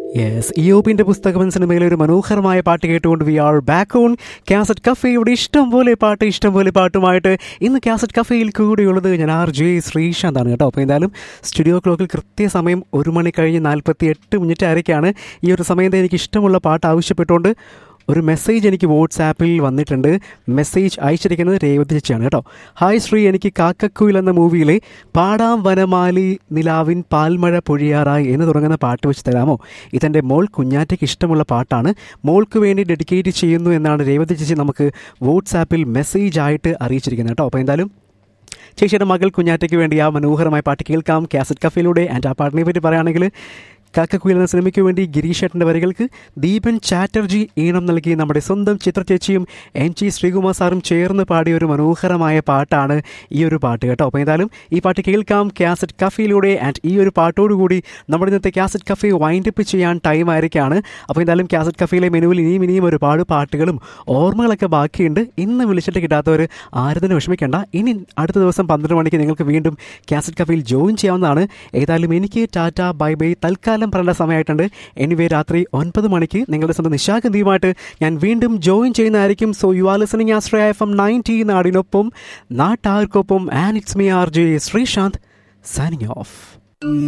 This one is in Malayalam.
യെസ് ഇയോബിന്റെ പുസ്തകം എന്ന സിനിമയിലെ ഒരു മനോഹരമായ പാട്ട് കേട്ടുകൊണ്ട് we are back on cassette കഫേയുടെ ഇഷ്ടം പോലെ പാട്ട് ഇഷ്ടം പോലെ പാട്ടുമായിട്ട് ഇന്ന് കാസറ്റ് കഫേയിൽ കൂടിയുള്ളത് ഞാൻ ആർ ജെ ശ്രീശാന്താണ് കേട്ടോ അപ്പോൾ എന്തായാലും സ്റ്റുഡിയോ ക്ലോക്കിൽ കൃത്യസമയം ഒരു മണി കഴിഞ്ഞ് നാൽപ്പത്തി എട്ട് മിനിറ്റ് ആയിരിക്കാണ് ഈ ഒരു സമയത്ത് എനിക്ക് ഇഷ്ടമുള്ള പാട്ട് ആവശ്യപ്പെട്ടുകൊണ്ട് ഒരു മെസ്സേജ് എനിക്ക് വാട്സാപ്പിൽ വന്നിട്ടുണ്ട് മെസ്സേജ് അയച്ചിരിക്കുന്നത് രേവതി ചേച്ചിയാണ് കേട്ടോ ഹായ് ശ്രീ എനിക്ക് കാക്കക്കുയിൽ എന്ന മൂവിയിലെ പാടാം വനമാലി നിലാവിൻ പാൽമഴ പൊഴിയാറായി എന്ന് തുടങ്ങുന്ന പാട്ട് വെച്ച് തരാമോ ഇതെൻ്റെ മോൾ കുഞ്ഞാറ്റയ്ക്ക് ഇഷ്ടമുള്ള പാട്ടാണ് മോൾക്ക് വേണ്ടി ഡെഡിക്കേറ്റ് ചെയ്യുന്നു എന്നാണ് രേവതി ചേച്ചി നമുക്ക് വാട്സാപ്പിൽ മെസ്സേജ് ആയിട്ട് അറിയിച്ചിരിക്കുന്നത് കേട്ടോ അപ്പോൾ എന്തായാലും ചേച്ചിയുടെ മകൾ കുഞ്ഞാറ്റയ്ക്ക് വേണ്ടി ആ മനോഹരമായ പാട്ട് കേൾക്കാം കാസറ്റ് കഫയിലൂടെ ആൻഡ് ആ പാട്ടിനെ പറ്റി പറയുകയാണെങ്കിൽ കാക്കക്കുയിൽ എന്ന സിനിമയ്ക്ക് വേണ്ടി ഗിരീഷ് ഏട്ടൻ്റെ വരികൾക്ക് ദീപൻ ചാറ്റർജി ഈണം നൽകി നമ്മുടെ സ്വന്തം ചിത്ര ചേച്ചിയും എം ജി ശ്രീകുമാർ സാറും ചേർന്ന് പാടിയ ഒരു മനോഹരമായ പാട്ടാണ് ഈ ഒരു പാട്ട് കേട്ടോ അപ്പോൾ എന്തായാലും ഈ പാട്ട് കേൾക്കാം കാസറ്റ് കഫയിലൂടെ ആൻഡ് ഈ ഒരു പാട്ടോടുകൂടി നമ്മുടെ ഇന്നത്തെ കാസറ്റ് കഫേ വൈൻഡപ്പ് ചെയ്യാൻ ടൈം ആയിരിക്കാണ് അപ്പോൾ എന്തായാലും കാസറ്റ് കഫയിലെ മെനുവിൽ ഇനിയും ഇനിയും ഒരുപാട് പാട്ടുകളും ഓർമ്മകളൊക്കെ ബാക്കിയുണ്ട് ഇന്ന് വിളിച്ചിട്ട് കിട്ടാത്തവർ ആരും തന്നെ വിഷമിക്കേണ്ട ഇനി അടുത്ത ദിവസം പന്ത്രണ്ട് മണിക്ക് നിങ്ങൾക്ക് വീണ്ടും കാസറ്റ് കഫയിൽ ജോയിൻ ചെയ്യാവുന്നതാണ് ഏതായാലും എനിക്ക് ടാറ്റ ബൈ ബൈ തൽക്കാലം പറയേണ്ട സമയമായിട്ടുണ്ട് എനിവേ രാത്രി ഒൻപത് മണിക്ക് നിങ്ങളുടെ സ്വന്തം നിശാഗന്ധിയുമായിട്ട് ഞാൻ വീണ്ടും ജോയിൻ ചെയ്യുന്നതായിരിക്കും so you are listening Ashraya F M ninety നാടിനൊപ്പം നാട്ടാർക്കൊപ്പം and it's me R J Sreesanth signing of